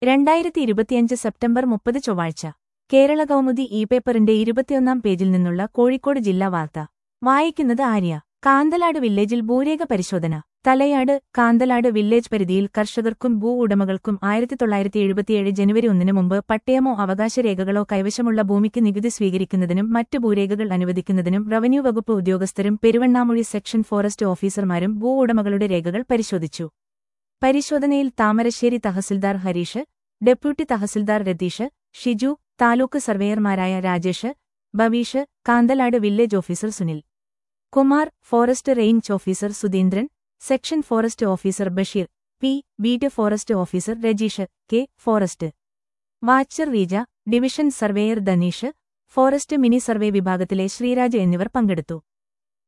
രണ്ടായിരത്തി ഇരുപത്തിയഞ്ച് സെപ്റ്റംബർ മുപ്പത് ചൊവ്വാഴ്ച കേരള കൗമുദി ഇ പേപ്പറിന്റെ ഇരുപത്തിയൊന്നാം പേജിൽ നിന്നുള്ള കോഴിക്കോട് ജില്ലാ വാർത്ത വായിക്കുന്നത് ആര്യ കാന്തലാട് വില്ലേജിൽ ഭൂരേഖ പരിശോധന തലയാട് കാന്തലാട് വില്ലേജ് പരിധിയിൽ കർഷകർക്കും ഭൂ ഉടമകൾക്കും ആയിരത്തി തൊള്ളായിരത്തി എഴുപത്തിയേഴ് ജനുവരി ഒന്നിന് മുമ്പ് പട്ടയമോ അവകാശരേഖകളോ കൈവശമുള്ള ഭൂമിക്ക് നികുതി സ്വീകരിക്കുന്നതിനും മറ്റ് ഭൂരേഖകൾ അനുവദിക്കുന്നതിനും റവന്യൂ വകുപ്പ് ഉദ്യോഗസ്ഥരും പെരുവണ്ണാമൊഴി സെക്ഷൻ ഫോറസ്റ്റ് ഓഫീസർമാരും ഭൂ ഉടമകളുടെ രേഖകൾ പരിശോധിച്ചു പരിശോധനയിൽ താമരശ്ശേരി തഹസിൽദാർ ഹരീഷ് ഡെപ്യൂട്ടി തഹസിൽദാർ രതീഷ് ഷിജു താലൂക്ക് സർവേയർമാരായ Rajesh Baveesh Kanthalad village officer Sunil Kumar forest range officer Sudheendran section forest officer Basheer P beat forest officer Rajeesh K forest watcher Reeja division surveyor Dhaneesh forest mini survey വിഭാഗത്തിലെ ശ്രീരാജ് എന്നിവർ പങ്കെടുത്തു